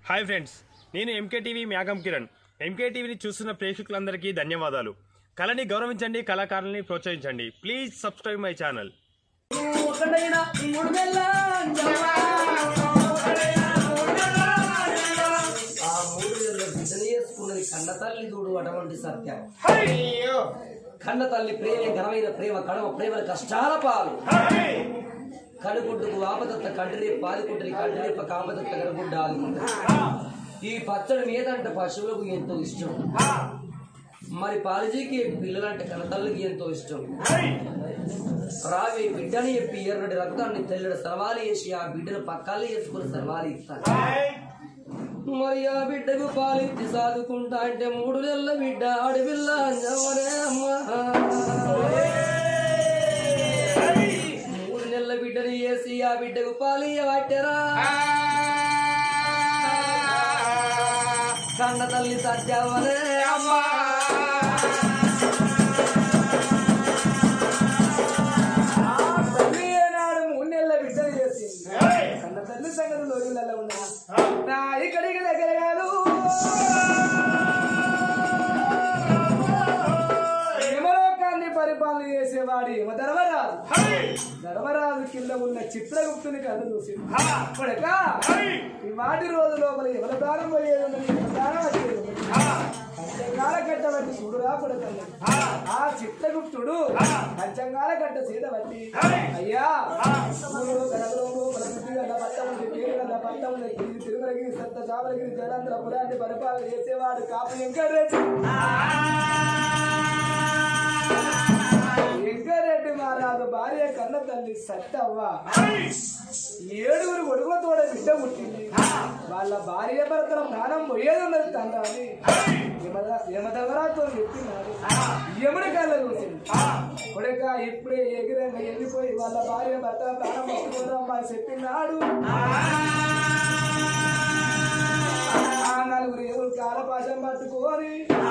Hi friends నేను MK TV మ్యాగం Kiran MK టీవీని చూస్తున్న ప్రేక్షకులందరికీ ధన్యవాదాలు కళని గౌరవించండి కళాకారుల్ని ప్రోత్సహించండి ప్లీజ్ సబ్స్క్రైబ్ మై ఛానల్ ఒకటైనా మూడు నెలల అంజవ్వ. ఆ మూడు నెలల బిడ్డని చేసుకున్నది కన్న తల్లి చూడు అటువంటి సత్యం కన్న తల్లి ప్రేమ ఘనమైన ప్రేమ కడవ ప్రేమల కష్టాల పాలు కనుగుడ్డుకు ఆపదత్త కంటిరి పాదికుంటరి కంటిరిప్ప కాపదత్త కనుగుడ్డ ఆదుకుంటది ఈ పచ్చడి మీదంట పశువులకు ఎంతో ఇష్టం మరి పాలజీకి పిల్లలంటే కన్నతల్లికి ఎంతో ఇష్టం రావి బిడ్డని చెప్పి ఎర్రటి రక్తాన్ని తెల్లడి సర్వాలు వేసి ఆ బిడ్డను పక్కాలు వేసుకుని సర్వాలు ఇస్తాను మరి ఆ బిడ్డకు పాలిచ్చి సాదుకుంటా అంటే మూడు నెలల బిడ్డ ఆడపిల్ల అంజమ్మనే అమ్మా మూడు నెలల బిడ్డని వేసి ఆ బిడ్డకు పాలియ పట్టరా కన్న తల్లి సత్యమనే అమ్మా తల్లి ఏనాడు మూడు నెలల బిడ్డలు చేసింది కన్న తల్లి సంగతి రోజులలో ఉన్నా నా ఇక్కడికి దగ్గర కాదు యమలోకాన్ని పరిపాలన చేసేవాడు యమ ధర్మరాజు ధర్మరాజు కింద ఉన్న చిత్రగుప్తుని కళ్ళు చూసింది కొడక ఈ వాటి రోజు లోపల ఎవల ప్రాణం పోయేది ఉన్నది ఎవల ప్రాణం వచ్చేది ఉన్నది పంచంగాల కట్ట బట్టి చూడురా కొడకల్లి ఆ చిత్రగుప్తుడు పంచంగాల కట్ట సీత బట్టి అయ్యా ఊరు గడగలోము బలబుద్ధి గడ్డ పట్టం ఉంది పేరు గడ్డ పట్టం ఉంది ఇది తిరుమలగిరి సత్త చామలగిరి జలాంధ్ర పురాన్ని పరిపాలన చేసేవాడు కాపు వెంకటరెడ్డి వెంకటరెడ్డి మహారాజు భార్య కన్న తల్లి సత్తవ్వ ఏడుగురు ఒడుగుతోడ బిడ్డ పుట్టింది వాళ్ళ భార్య భర్తల ప్రాణం పోయేది ఉన్నది తండ్రి యమధర్మరాజుతో చెప్పినాడు యముడి కళ్ళ చూసింది కొడుక ఇప్పుడే ఎగిరంగా వెళ్ళిపోయి వాళ్ళ భార్య భర్త ప్రాణం పోతుందమ్మా అని చెప్పినాడు ఆ నలుగురు ఎవరు కాలపాశం పట్టుకొని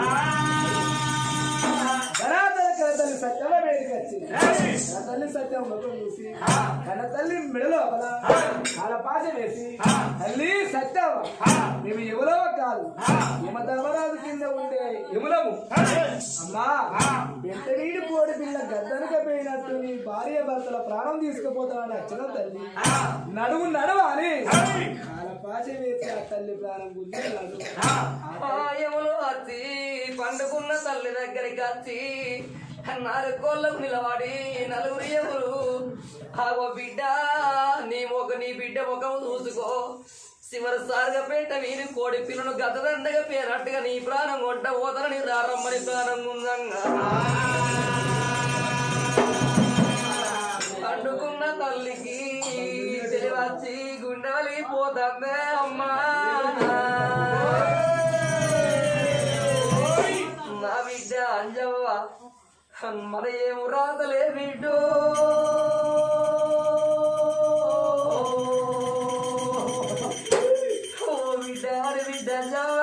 ధనాధన కన్న తల్లి సత్యమ వేదిక వచ్చింది కన్న తల్లి సత్యం ముఖం చూసి కన్న తల్లి మెడలో అలా కాల పాశ వేసి తల్లి సత్యం మేము ఎవరో కాదు యమ ధర్మరాజు కింద ఉండే యములము అమ్మా ఎంత నీటి పోడి పిల్ల గద్దనక పోయినట్టు నీ భార్య భర్తల ప్రాణం తీసుకుపోతానని వచ్చిన తల్లి నడువు నడువ అని కాల పాశ వేసి ఆ తల్లి ప్రాణం గుంజేలాడు మాయములు వచ్చి పండుకున్న తల్లి దగ్గరికి వచ్చి నాలుగోళ్ళకు నిలబడి నలుగురు ఎవరు ఆగో బిడ్డ నీ ఒక నీ బిడ్డ ముఖం చూసుకో చివరి సారిగా పెట్ట వీరి కోడి పిల్లను గతదండగా పేరట్టుగా నీ ప్రాణం కొట్ట పోతనని రారమ్మని ప్రాణం ఉందంగా పండుకున్న తల్లికి తెలివచ్చి గుండెలి పోతుందే అమ్మా నా బిడ్డ అంజవ్వ మన ఏము రాతలే బిడ్డో ఓ బిడ్డ అరే బిడ్డ అంజవ్వ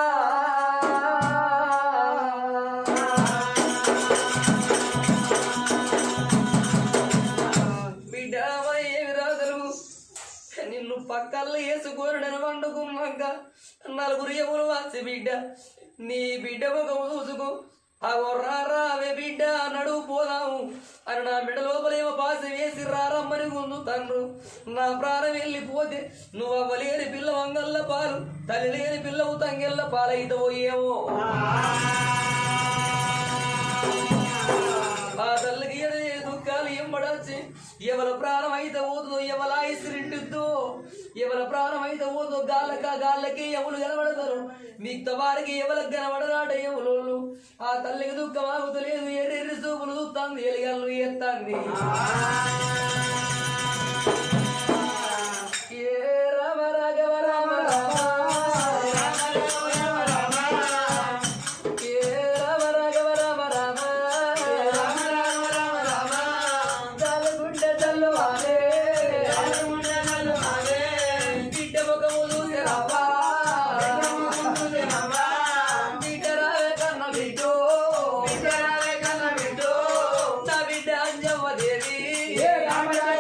బిడ్డ మన ఏమి రాతలు నిన్ను పక్కల్లో వేసుకోరడని వండుకున్నాక నలుగురు ఎవరు వచ్చి బిడ్డ నీ బిడ్డ ఒక చూసుకో అగో రావే బిడ్డ నడువు పోదాము అని నా బిడ్డ లోపలేమో పాస వేసి రారమ్మని ముందు తండ్రు నా ప్రాణం వెళ్ళిపోతే నువ్వు అవ్వలేని పిల్ల వంగల్ల పాలు తల్లి లేని పిల్లవు తంగెల్ల పాలైతవో ఏమో ఆ తల్లికి ఎదురే దుఃఖాలు ఎంబడొచ్చి ఎవల ప్రాణం అయితే పోతుందో ఎవల ఐసిరింటుందో ఎవల ప్రాణం అయితే పోతుందో గాళ్ళక గాళ్ళకి ఎవరు కనబడతారు మిగతా వారికి ఎవరికి కనబడరాట ఎవరు ఆ తల్లికి దుఃఖం ఆగుతలేదు ఎర్రెర్రి చూపులు చూస్తాంది ఎలిగల్లు ఎత్తాంది ఏ రామ రాఘవ రామ రామ ఏ రామ రాఘవ రామ రామ తలగుండె తల్లువారే బిడ్డ ముఖము చూసినావా బిడ్డ రావే కన్న బిడ్డో నా బిడ్డ అంజవ్వ దేవి ఏ రామ రామ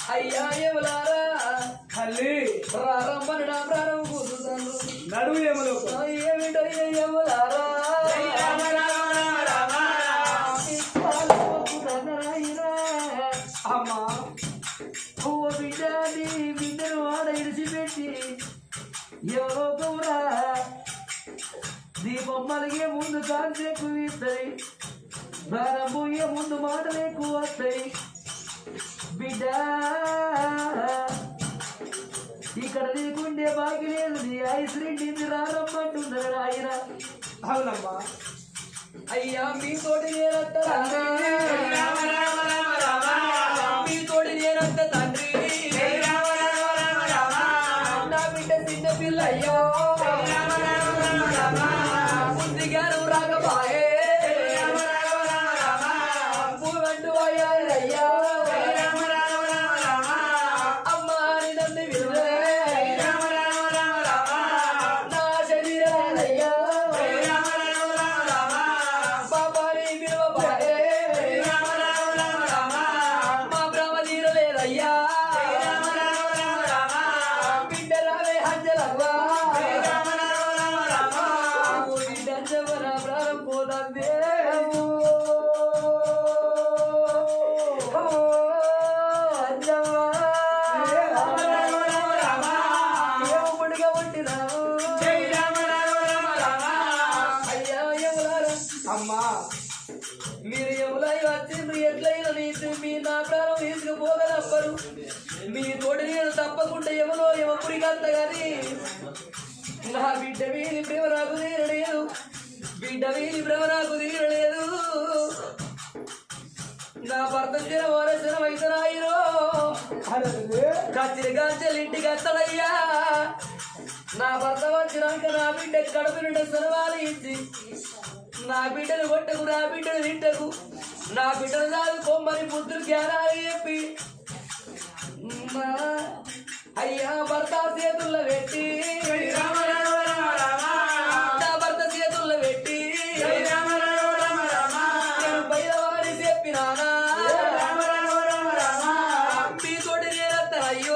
అయ్యా ఎవలారా తల్లి ప్రారంభన నా ప్రారంభం కూర్చుంటాను నడువు ఏమలోకం ఏమిటో ఎవలారా ఈ కాలు మొక్కుతాను నాయనా. అమ్మా పువ్వు బిడ్డ నీ బిడ్డను ఆడ ఇడిచిపెట్టి ఎవరో కూడా నీ బొమ్మలకే ముందు కాంతి ఎక్కువ ఇస్తాయి దారం పోయే ముందు మాటలు ఎక్కువ వస్తాయి బిడ్డ ఇక్కడ నీకుండే బాకి లేదు నీ ఐస్ నిండింది రారమ్మంటున్నారు ఆయన అవునమ్మా అయ్యా మీ తోటి నేనంత మీ తోటి నేనంత తండ్రి నా బిడ్డ చిన్న పిల్ల అయ్యో ముందుగా నువ్వు రాకపాయే పూవంటు అయ్యా అమ్మా అని నన్ను విలువే నా శరీరాలయ్యా బాబాని విలువబాయే మా బ్రహ్మ తీరలేదయ్యా బిడ్డ రావే హంజలవ్వా ఓ బిడ్డ చెవర ప్రాణం పోదందే ఓ అంజవ్వా ఏముడిగా పుట్టినావు అయ్యా ఎవరారా అమ్మా మీరు ఎవరై వచ్చిండ్రు ఎట్లయినా నీతి మీ నా ప్రాణం తీసుకుపోగలప్పరు మీ తోటి నేను తప్పకుండా ఎవరో ఎవరికి అంత గాని నా బిడ్డ వీరి ప్రేమ నాకు తీరలేదు బిడ్డ వీరి ప్రేమ నాకు తీరలేదు నా భర్త స్థిర వరసనం అయితరాయిరో అరే కత్తిరి గాంచెలు ఇంటికి వస్తాడయ్యా నా భర్త వచ్చినాక నా బిడ్డ కడుపు నిండా సరవాలి ఇచ్చి నా బిడ్డను కొట్టకు నా బిడ్డను తిట్టకు నా బిడ్డను చదువుకోమని బుద్ధులు జ్ఞానాలు చెప్పి మా అయ్యా భర్త చేతుల్లో పెట్టి నా భర్త చేతుల్లో పెట్టి నేను బయలువారి చెప్పినానా మీ తోటి నేనంత అయ్యో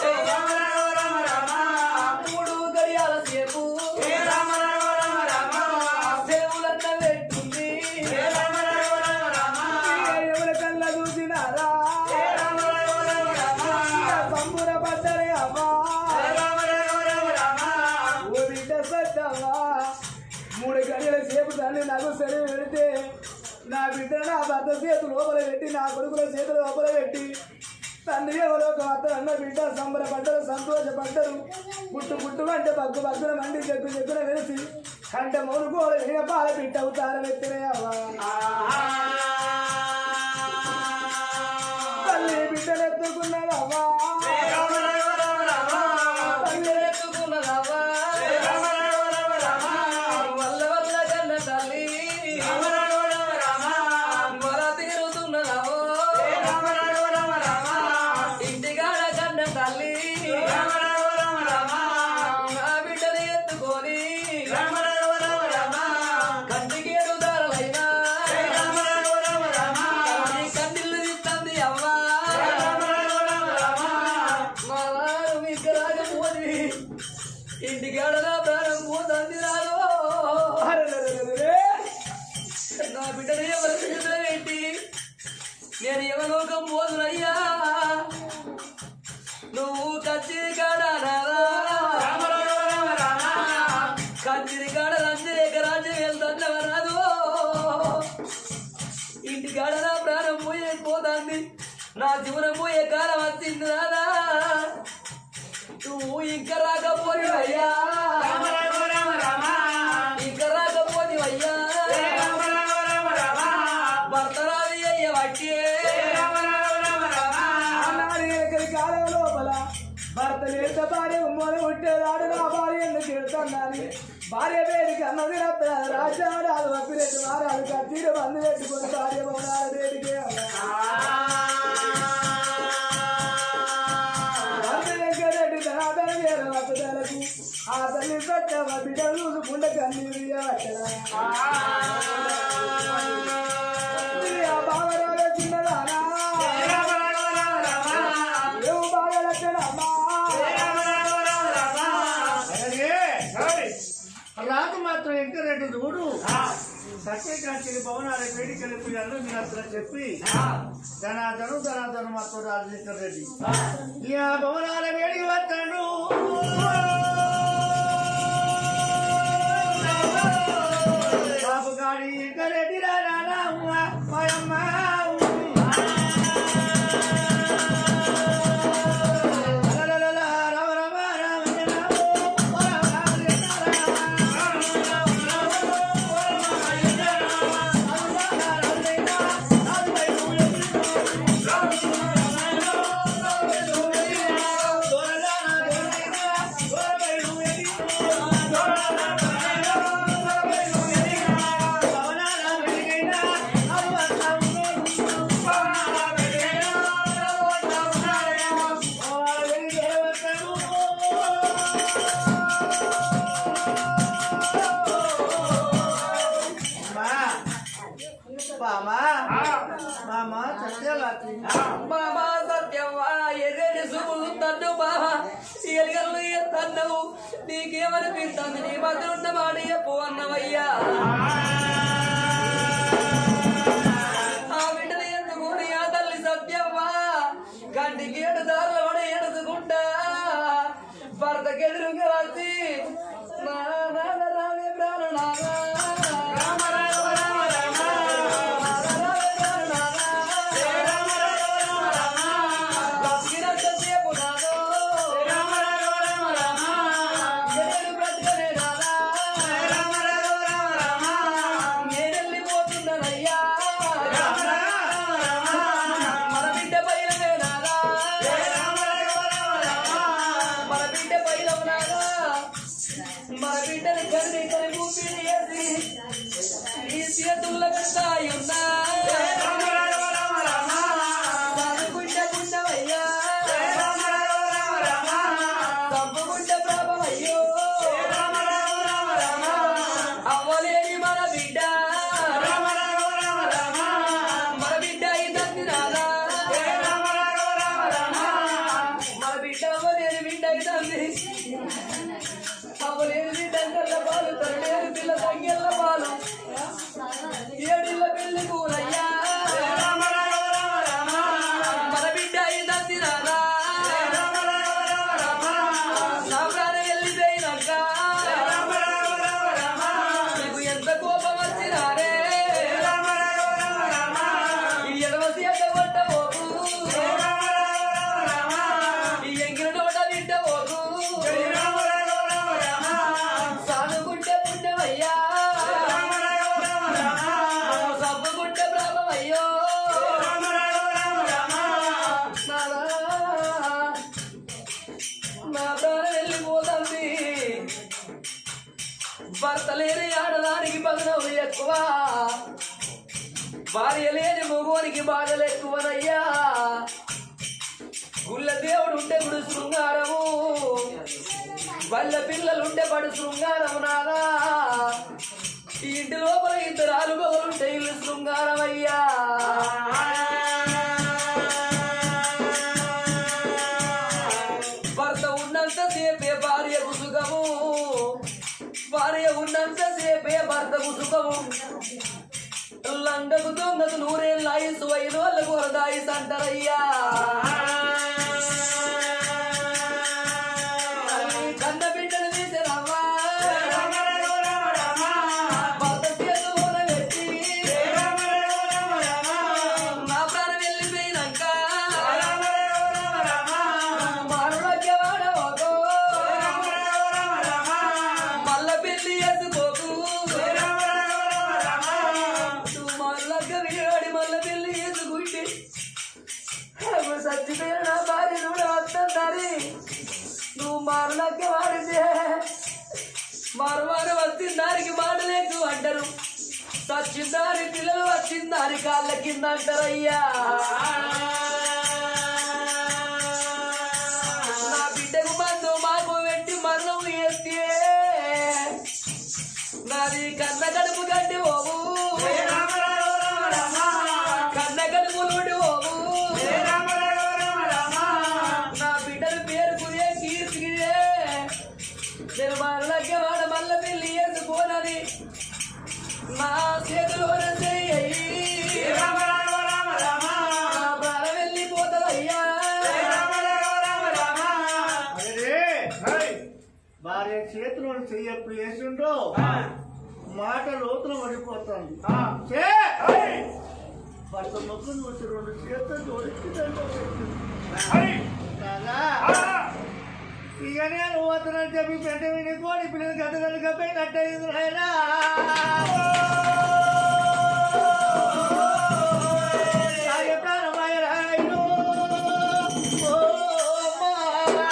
మూడు గడియాల సేపు సెలవులన్న పెట్టుంది ఎవరి కళ్ళ చూసినారా సంబుర పడ్డరే అమ్మా ఓ బిడ్డ సత్తమ్మా మూడు గడియల సేపు తల్లి నాకు సరి పెడితే నా బిడ్డ నా భర్త చేతులు లోపల పెట్టి నా కొడుకుల చేతులు లోపల పెట్టి తండ్రి ఎవరో ఒక అత్త అన్న బిడ్డ సంబరపడ్డరు సంతోషపడ్డరు పుట్టు పుట్టు అంటే పగ్గు పగ్గున మండి చెక్కు చెక్కున వేసి కంట మొనుకోడ విన పాల బిడ్డ అవుతారని ఎత్తినాయవ్వా తల్లి బిడ్డలెత్తుకున్నదవ్వా తల్లి ఎత్తుకున్నదవ్వా వల్ల వల్ల కన్న తల్లి వల తీరుతున్నదవో ఇంటికాడ కన్న తల్లి నా బిడ్డని ఎత్తుకొని కంటికి ఎదుదారలైనా కంటిల్లు తిత్తంది అవ్వా మా వారు మీకు రాకపోతే ఇంటికాడ నా ప్రాణం పోతుంది రాదో అరెరెరెరెరె. నా బిడ్డని ఎవరి చేతిలో పెట్టి నేను ఎవలోకం పోదునయ్యా నువ్వు కచ్చిరి కాడ కచ్చిరి కాడ రంజరేక రాజ్యం వెళ్తున్నవరాదు ఇంటికాడ నా ప్రాణం పోయే పోతుంది నా జీవనం పోయే కాలం వచ్చింది రాదా నువ్వు ఇంకా రాకపోతే అయ్యా ఇంకా రాకపోతే అయ్యా భర్తరాది అయ్య వట్టి ఆనాడు ఎక్కడి కాలం లోపల భర్త లేత భార్య ఉమ్మడి పుట్టేదాడు నా భార్య ఎందుకు తిడుతున్నాను భార్య వేడికి అన్నది రాజ్యాడు అది వప్పిరెడ్డి మారాడు కత్తిరి మందు పెట్టుకుని భార్య బొమ్మనాడు దేనికి భర్త వెంకటరెడ్డి ధనాధన వేర వప్పుదలకు ఆ తల్లి సత్యవ బిడ్డ చూసుకుంటే కన్నీరు ఆ బావరాలు చిన్నదానా కట్టే కట్టి భవనాల వేడికలు అందరూ మీరు అసలు చెప్పి ధనాధను ధనాధను మాతో రాజశేఖర్ రెడ్డి ఇక భవనాల వేడికి వస్తాడు బాబు గాడి రెడ్డి రానా మాయమ్మ రామ రామ రామ మామా మామా సత్యవాతి బాబా సత్యవ్వా ఎర్రని సుములు తన్ను బాబా ఎలుగల్లు తన్నవు నీకేమనిపిస్తుంది నీ మధ్య ఉన్న మాట చెప్పు అన్నవయ్యా ఆ బిడ్డలు ఎందుకుని ఆ తల్లి సత్యవ్వా కంటికి ఏడు దారులు పడ ఎడుచుకుంటా భర్తకెదురుగా వచ్చి నా నాన్న రామే ప్రాణ నాన్న. రామ రామ రామ రామ. రామ రామ రామ రామ. బతికినంతసేపు నాదో. నేను బ్రతకనే నాదా. నేనెళ్ళిపోతున్నానయ్యా. మన బిడ్డ పైలమే నాదా. మన బిడ్డ పైలం నాదా. మన బిడ్డని కర్రీ కరి ఊపిరి వేసి ఈ చేతుల్లో కట్టాయున్నా చదువుకుంటే పుణ్యమయ్యా తప్పుకుంటే ప్రభమయ్యో అవ్వలేని మన బిడ్డ మన బిడ్డ ఇదంది నాదా మన బిడ్డ అవ్వలేని బిడ్డ ఇదంది అవ్వలేని బిడ్డ కల్ల పాలు తరలేని పిల్ల తంగెల్ల పాలు ఏడిళ్ళ పెళ్లి కూరయ్యా మన బిడ్డ ఇదంది నాదా నా ప్రాణం వెళ్ళిపోయినాక నీకు ఎంత కోపం వచ్చినారే ఈ ఎడవసి ఎడగొట్టబోకు ఈ ఎంగిన నోట తింటబోకు సానుకుంటే పుణ్యమయ్యా సబ్బుకుంటే బ్రహ్మమయ్యో నాదా నా ప్రాణం వెళ్ళిపోతుంది భర్త లేని ఆడదానికి బదనం ఎక్కువ భార్య లేని మగోనికి బాధలు ఎక్కువనయ్యా గుళ్ళ దేవుడు ఉంటే గుడి శృంగారము వాళ్ళ పిల్లలుంటే పడు శృంగారము నాదా ఈ ఇంటి లోపల ఇద్దరు ఆలుగోలుంటే ఇల్లు శృంగారం అయ్యా భర్త ఉన్నంత సేపే భార్యకు సుఖము భార్య ఉన్నంత సేపే భర్తకు సుఖము లంగకు దొంగకు నూరేళ్ళ ఆయుసు అయిన వాళ్ళకు వరదాయిస్ అంటారయ్యా కన్న బిడ్డను తీసిరవ్వా భర్త చేతులోన పెట్టి నా ప్రాణం వెళ్ళిపోయినాక మరణవాడవకో మల్ల పెళ్లి చేసుకోకు నువ్వు మల్లక్క విడివాడి మల్ల పెళ్లి చేసుకుంటే అప్పుడు చచ్చిపోయిన నా భార్య కూడా వస్తుందని నువ్వు మరణక్క వాడితే మరవారు వచ్చిన దానికి మాటలేకు అంటారు చచ్చిన దాని పిల్లలు వచ్చిన దాని కాళ్ళ కింద అంటారయ్యా నా బిడ్డకు మందు మాకు పెట్టి మరణం ఎత్తే నాది కన్న కడుపు గడ్డి పోవు కన్న కడుపు నుండి పోవు నా బిడ్డల పేరు కురియే కీర్తికిదే నేను మరణಕ್ಕೆ వాడ మల్ల పెళ్లి చేసుకోనని నా భార్య చేతిలో చెయ్యి ఎప్పుడు వేసిండో మాట లోతున పడిపోతుంది చే! భర్త ముఖం చూసి రెండు చేతులు జోడించి దాంట్లో పెట్టింది. కాదా? ఇక నేను పోతున్నాను చెప్పి పెంట విని కోడి పిల్లలు గద్దలు కప్పై కట్టేది రాయలా రాయ ప్రాణమాయ రాయుడు. ఓ అమ్మా.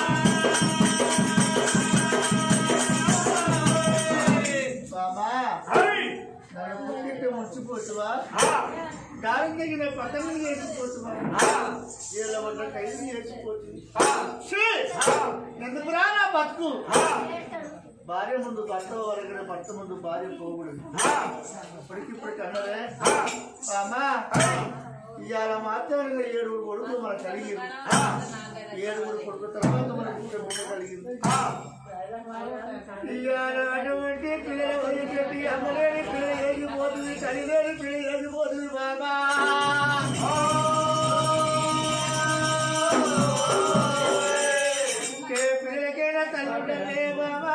బామా నన్ను పుట్టింటే ముచ్చిపోతువా దారం తగిన పక్కన చేసిపోతువా వీళ్ళ వల్ల ఖైదు చేసిపోతుంది ఛీ! ఎందుకు రా నా బతుకు భార్య ముందు భర్త వరగడ భర్త ముందు భార్య పోకూడదు ఇప్పటికిప్పటికి అన్నదే అమ్మా ఇవాళ మాత్రమే ఏడుగురు కొడుకు మనకు కలిగింది ఏడుగురు కొడుకు తర్వాత మనకు ఇంకొక బిడ్డ కలిగింది ఇవాళ అటువంటి పిల్లలు వదిలిపెట్టి అమ్మలేని పిల్ల ఏగిపోతుంది కలిలేని పిల్ల ఏగిపోతుంది బాబా ఇంకే పిల్లలకైనా తల్లి ఉండలే బాబా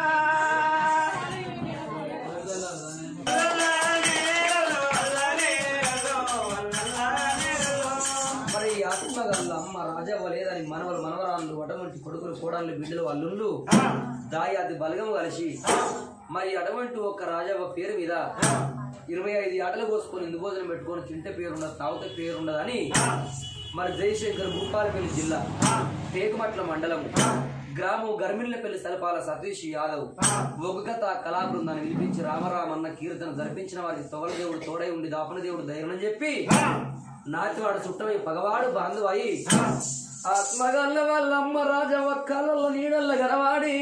మరి ఈ ఆత్మ గల్ల అమ్మ రాజా లేదని మనవలు మనవరాళ్ళు అటువంటి కొడుకులు కోడళ్ళు బిడ్డలు అల్లుళ్ళు దాయాది బలగం కలిసి మరి అటువంటి ఒక రాజవ్వ పేరు మీద ఇరవై ఐదు ఆటలు కోసుకొని ఇందు భోజనం పెట్టుకొని తింటే పేరుండదు తాగితే పేరుండదని మరి జయశంకర్ భూపాలపల్లి జిల్లా టేకుమట్ల మండలం గ్రామం గర్మిళ్లపల్లి సలపాల సతీష్ యాదవ్ ఒగ్గుకథ కళా బృందాన్ని పిలిపించి రామరామన్న కీర్తన జరిపించిన వారికి తొగల దేవుడు తోడై ఉండి దాపన దేవుడు ధైర్యం చెప్పి నాటివాడు చుట్టమై పగవాడు బాంధవాయి ఆత్మగల్ల వాళ్ళమ్మ రాజవ్వ కళ్ళల్లో నీడల్ల గనవాడి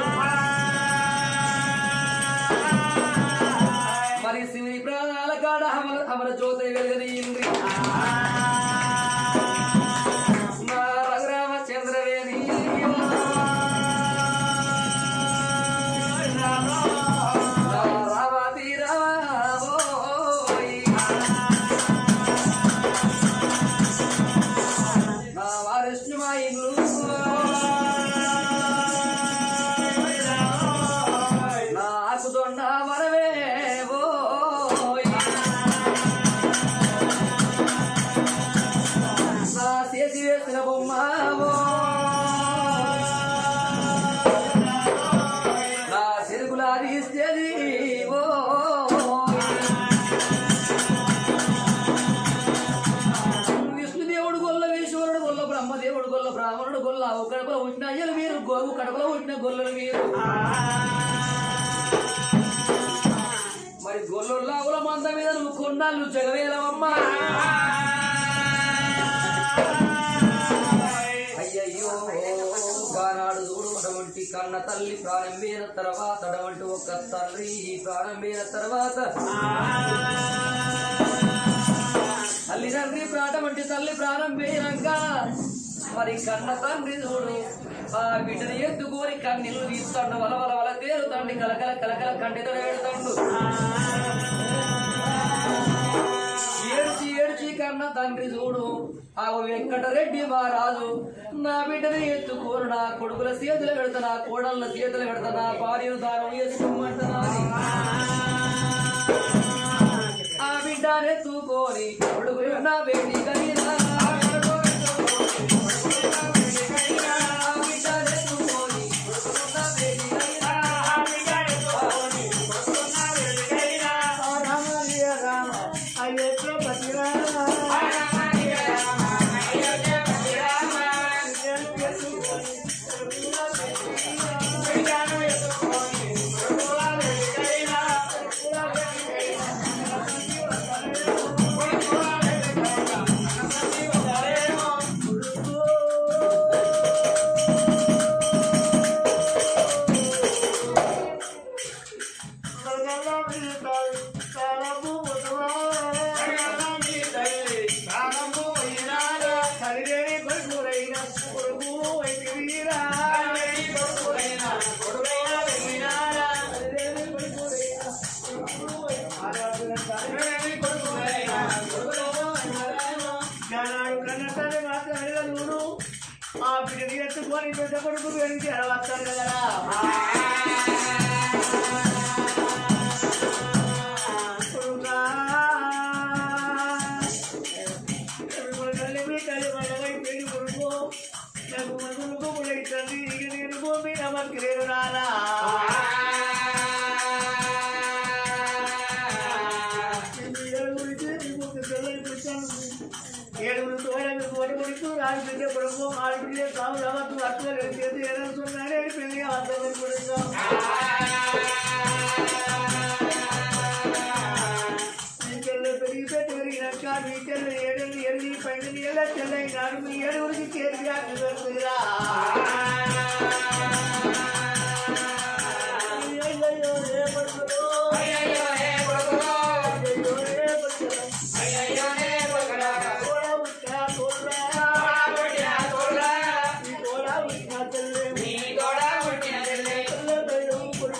మరి శివుని ప్రాణాల కాడ అమర అమర జ్యోతి వెలుగదీయింది మా రఘురామచంద్రవేణి నా రామాతి రామోయ్. నా వారిష్ణు మా ఇల్లు నాకు దొండ మనవే ఓయ్. నా చేసి వేసిన బొమ్మ ఓయ్. నా చెరుకులాది ఇస్తేది విష్ణుదేవుడు గొల్ల ఈశ్వరుడు గొల్ల బ్రహ్మదేవుడు గొల్ల బ్రాహ్మణుడు గొల్ల ఆవు కడపలో పుట్టిన అయ్యలు వీరు గోవు కడపలో పుట్టిన గొల్లలు వీరు మరి గొల్లొల్ల ఆవుల మంద మీద నువ్వు కొన్నాళ్ళు జగవేలవమ్మా అయ్యయ్యో గానాడు చూడు అటువంటి కన్న తల్లి ప్రాణం మీద తర్వాత అటువంటి ఒక తండ్రి ప్రాణం మీద తర్వాత తల్లి తండ్రి ప్రాణం అంటే తల్లి ప్రాణం పోయినాక మరి కన్న తండ్రి చూడు ఆ బిడ్డని ఎత్తుకొని కన్నీళ్ళు తీస్తాడు వల వల వల తేరుతాండి కలకల కలకల కంటితో వేడుతాడు ఏడ్చి ఏడ్చి కన్న తండ్రి చూడు ఆ వెంకటరెడ్డి మహారాజు నా బిడ్డని ఎత్తుకోరు నా కొడుకుల చేతులు పెడతా నా కోడళ్ళ చేతులు పెడతా నా భార్యను దానం చేసుకోమంటున్నా ఆ బిడ్డని ఎత్తుకొని కొడుకులు నా బేటి కలిగిన ఆ బిడ్డని ఎత్తుకొని కొడుకులు నా బేటి కలిగిన రామయ్య రామ అయ్యో పతిరామ ఆ ఆ బిడ్డని ఎత్తుకొని పెద్ద కొడుకు వెనక్కి వస్తాను కదా కొడుకా తల్లి మీ తల్లి మనవై పెళ్లి కొడుకు నాకు మగులకు ముడైతుంది ఇక నేను భూమి నమ్మకి లేదు నానా ఏడుగురు తోడలు తోడబడుతూ రాజు బిడ్డ కొడుకు ఆడబిడ్డ సాగు రవత్తు అత్తలు చేసి ఏడుస్తున్నాడే పెళ్లి అర్థం కొడుకు నీకెళ్ళ పెరిగి పెట్టి పెరిగినాక నీకెళ్ళ ఏడెళ్ళు ఎరిగి పైన నీళ్ళ తెల్లైనాడు మీ ఏడుగురికి చేతి దొరుకుతురా అయ్యయ్యో ఏ పడుతుందో అయ్యయ్యో ఏ పడుతుందో తోడా ఉట్టా తోడా ఈ తోడా ఉట్టా తెల్లే తెల్ల బయలు కొడుకు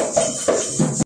ఆ